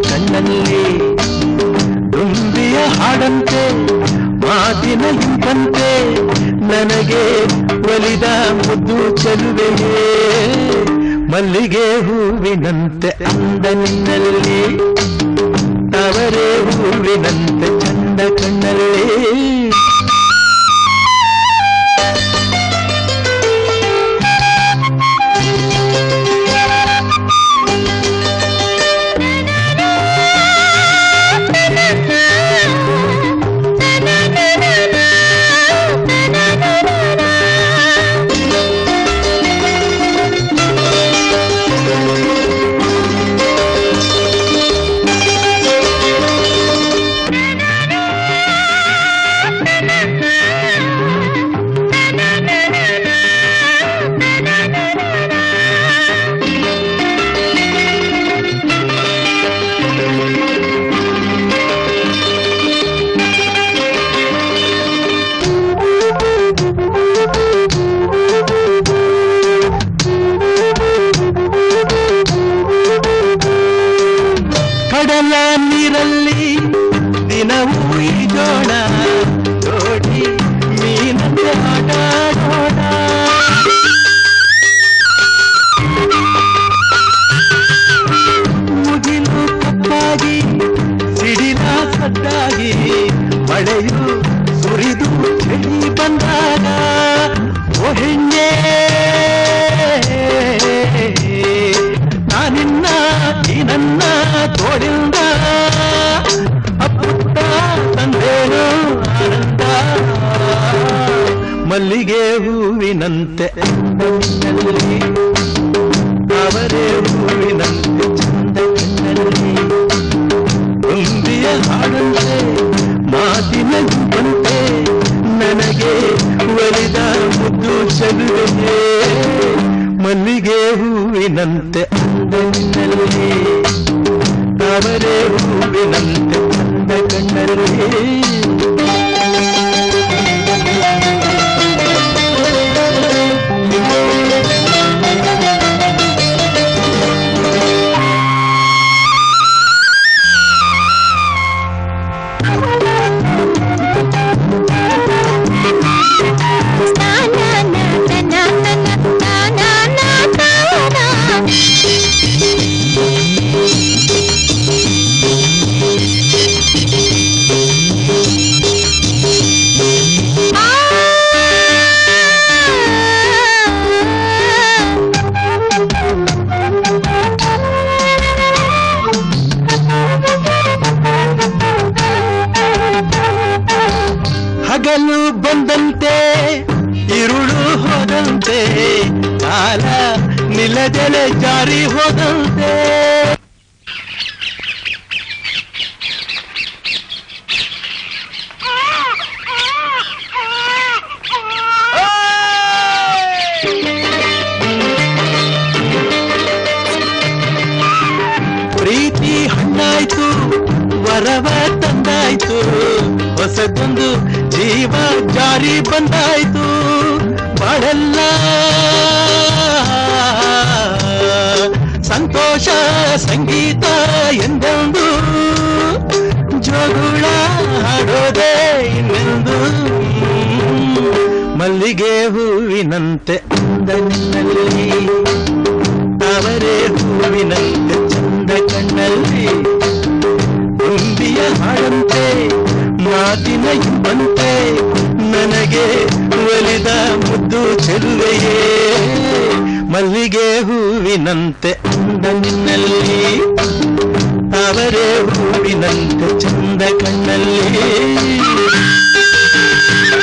ಕಣ್ಣಲ್ಲಿ ದುಂಬಿಯ ಹಾಡಂತೆ ಮಾತಿನ ಇಂಪಂತೆ ನನಗೆ ಒಲಿದ ಮುದ್ದು ಚೆಲುವೆಯೇ ಮಲ್ಲಿಗೆ ಹೂವಿನಂತೆ ಅಂದ ನಿನ್ನಲ್ಲಿ ತವರೇ ಹೂವಿನಂತೆ ಚಂದ ಕಣ್ಣಲ್ಲಿ ಕಡಲ ನೀರಲ್ಲಿ ದಿನವೂ ಈಜೋಣ ಜೋಡಿ ಮೀನಂತೆ ಆಟಾಡೋಣ ಮುಗಿಲು ಕಪ್ಪಾಗಿ ಸಿಡಿಲ ಸದ್ದಾಗಿ ಮಳೆಯು ಸುರಿದು ಚಳಿ ಬಂದಾಗ ಓ ಹೆಣ್ಣೆ ನಾನಿನ್ನ ಈ ನನ್ನ ತೋಳಿಂದ ಅಪ್ಪುಟ್ಟ ತಂದೇನು ಆನಂದ ಮಲ್ಲಿಗೆ ಹೂವಿನಂತೆ ಅಂದನಲ್ಲಿ ಅವರೇ ಹೂವಿನಂತೆ ಚಂದ ಕಣ್ಣಲ್ಲಿ ತುಂಬಿಯ ಹಾಡಂತೆ ಮಾತಿನ ಗುಂಪಂತೆ ನನಗೆ ಒಲಿದ ಮುದ್ದು ಚೆಲುವೆಯೇ ಮಲ್ಲಿಗೆ ಹೂವಿನಂತೆ ಅಂದನಲ್ಲಿ ಅವರೇ ಹೂವಿನಂತೆ ಚಂದ ಕಣ್ಣಲ್ಲಿ ಹಗಲು ಬಂದಂತೆ ಇರುಳು ಹೋದಂತೆ ಕಾಲ ನಿಲ್ಲದೆಲೆ ಜಾರಿ ಹೋದಂತೆ ಪ್ರೀತಿ ಹಣ್ಣಾಯ್ತು ವರವ ತಂದಾಯ್ತು ಹೊಸದೊಂದು ಜೀವ ಜಾರಿ ಬಂದಾಯ್ತು ಬಾಳೆಲ್ಲ ಸಂತೋಷ ಸಂಗೀತ ಎಂದೆಂದು ಜೋಗುಳ ಹಾಡೋದೇ ಇನ್ನೆಂದು ಮಲ್ಲಿಗೆ ಹೂವಿನಂತೆ ಅಂದ ನಿನ್ನಲ್ಲಿ ಅವರೇ ಹೂವಿನಂತೆ ಚಂದ ಕಣ್ಣಲ್ಲಿ ತುಂಬಿಯ ಹಾಡಂತೆ ಮಾತಿನ ಇಂಪಂತೆ ನನಗೆ ಒಲಿದ ಮುದ್ದು ಚೆಲುವೆಯೇ ಮಲ್ಲಿಗೆ ಹೂವಿನಂತೆ ಅಂದ ನಿನ್ನಲ್ಲಿ ಅವರೇ ಹೂವಿನಂತೆ ಚಂದ ಕಣ್ಣಲ್ಲಿ